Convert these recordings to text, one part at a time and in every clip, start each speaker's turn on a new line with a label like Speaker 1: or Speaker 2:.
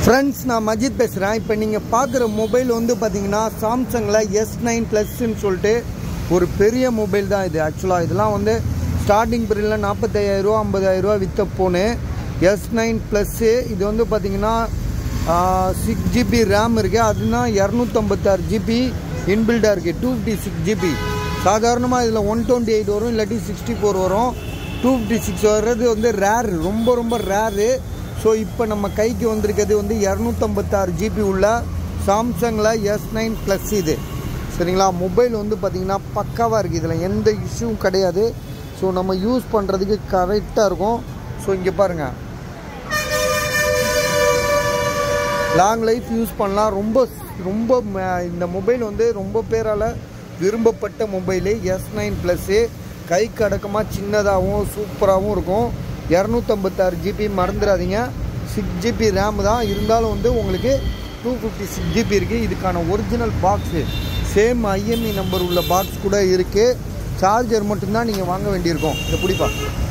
Speaker 1: friends நான் மஜித் பேசுகிறேன் இப்போ நீங்கள் பார்க்குற மொபைல் வந்து பார்த்தீங்கன்னா சாம்சங்கில் எஸ் நைன் ப்ளஸ்ன்னு சொல்லிட்டு ஒரு பெரிய மொபைல் தான் இது ஆக்சுவலாக இதெல்லாம் வந்து ஸ்டார்டிங் பீரியடில் நாற்பத்தையாயிரரூவா ஐம்பதாயிரரூவா விற்ற ஃபோனு எஸ் நைன் ப்ளஸ்ஸு இது வந்து பார்த்தீங்கன்னா சிக்ஸ் ஜிபி ரேம் இருக்குது அதுனா இரநூத்தம்பத்தாறு ஜிபி இன்பில்டாக இருக்குது டூ ஃபிஃப்டி சிக்ஸ் ஜிபி சாதாரணமாக இதில் ஒன் டுவெண்ட்டி எயிட் வரும் இல்லாட்டி சிக்ஸ்டி ஃபோர் வரும் டூ ஃபிஃப்டி சிக்ஸ் வர்றது வந்து ரேர் ரொம்ப ரொம்ப ரேரு ஸோ இப்போ நம்ம கைக்கு வந்திருக்கிறது வந்து இரநூத்தம்பத்தாறு ஜிபி உள்ள சாம்சங்கில் எஸ் நைன் ப்ளஸ் இது சரிங்களா மொபைல் வந்து பார்த்திங்கன்னா பக்காவாக இருக்குது இதில் எந்த இஷ்யூவும் கிடையாது ஸோ நம்ம யூஸ் பண்ணுறதுக்கு கரெக்டாக இருக்கும் ஸோ இங்கே பாருங்கள் லாங் லைஃப் யூஸ் பண்ணலாம் ரொம்ப ரொம்ப ம- இந்த மொபைல் வந்து ரொம்ப பேரால் விரும்பப்பட்ட மொபைலு எஸ் நைன் ப்ளஸ்ஸு கைக்கு அடக்கமாக சின்னதாகவும் சூப்பராகவும் இருக்கும் இரநூத்தம்பத்தாறு ஜிபி மறந்துடாதீங்க சிக்ஸ் ஜிபி ரேம் தான் இருந்தாலும் வந்து உங்களுக்கு டூ ஃபிஃப்டி சிக்ஸ் ஜிபி இருக்குது இதுக்கான original box same IMEI number உள்ள பாக்ஸ் கூட இருக்குது சார்ஜர் மட்டும்தான் நீங்கள் வாங்க வேண்டியிருக்கும் இதை பிடிப்பா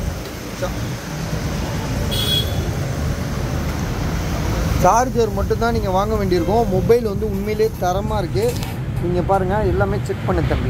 Speaker 1: சார்ஜர் மட்டும்தான் நீங்கள் வாங்க வேண்டியிருக்கும் மொபைல் வந்து உண்மையிலே தரமாக இருக்குது நீங்கள் பாருங்கள் எல்லாமே செக் பண்ண தம்பி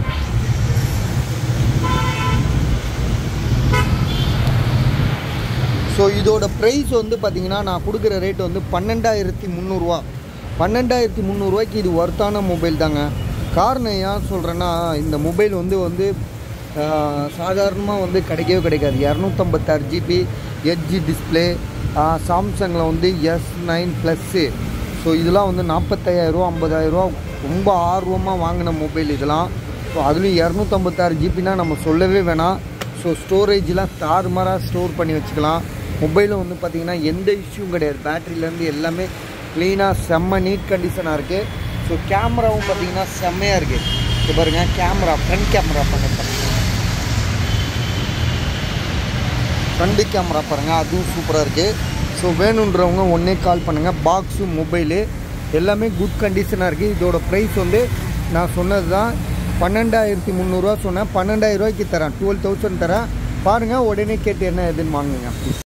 Speaker 1: ஸோ இதோட ப்ரைஸ் வந்து பார்த்தீங்கன்னா நான் கொடுக்குற ரேட் வந்து பன்னெண்டாயிரத்தி முந்நூறுரூவா பன்னெண்டாயிரத்தி முந்நூறுரூவாய்க்கு இது ஒர்த்தான மொபைல் தாங்க காரணம் ஏன் சொல்கிறேன்னா இந்த மொபைல் வந்து வந்து சாதாரணமாக வந்து கிடைக்கவே கிடைக்காது இரநூத்தம்பத்தாறு ஜிபி எட்ஜி டிஸ்பிளே சாம்சங்கில் வந்து எஸ் நைன் ப்ளஸ்ஸு ஸோ இதெல்லாம் வந்து நாற்பத்தையாயிரரூவா ஐம்பதாயிரரூவா ரொம்ப ஆர்வமாக வாங்கின மொபைல் இதெல்லாம் ஸோ அதுலேயும் இரநூத்தம்பத்தாறு ஜிபினா நம்ம சொல்லவே வேணாம் ஸோ ஸ்டோரேஜ்லாம் தாறுமாறாக ஸ்டோர் பண்ணி வச்சுக்கலாம் மொபைலும் வந்து பார்த்திங்கன்னா எந்த இஷ்யூவும் கிடையாது பேட்டரியிலேருந்து எல்லாமே க்ளீனாக செம்ம நீட் கண்டிஷனாக இருக்குது ஸோ கேமராவும் பார்த்திங்கன்னா செம்மையாக இருக்குது இப்போ பாருங்கள் கேமரா ஃப்ரண்ட் கேமரா பண்ணுறேன் ஃப்ரண்ட் கேமரா பாருங்கள் அதுவும் சூப்பராக இருக்குது ஸோ வேணுன்றவங்க ஒன்றே கால் பண்ணுங்கள் பாக்ஸு மொபைலு எல்லாமே குட் கண்டிஷனாக இருக்குது இதோட ப்ரைஸ் வந்து நான் சொன்னது தான் பன்னெண்டாயிரத்தி முந்நூறுரூவா சொன்னேன் பன்னெண்டாயிரம் ரூபாய்க்கு தரேன் டுவெல் தௌசண்ட் தரேன் பாருங்கள் உடனே கேட்டு என்ன எதுன்னு வாங்குங்க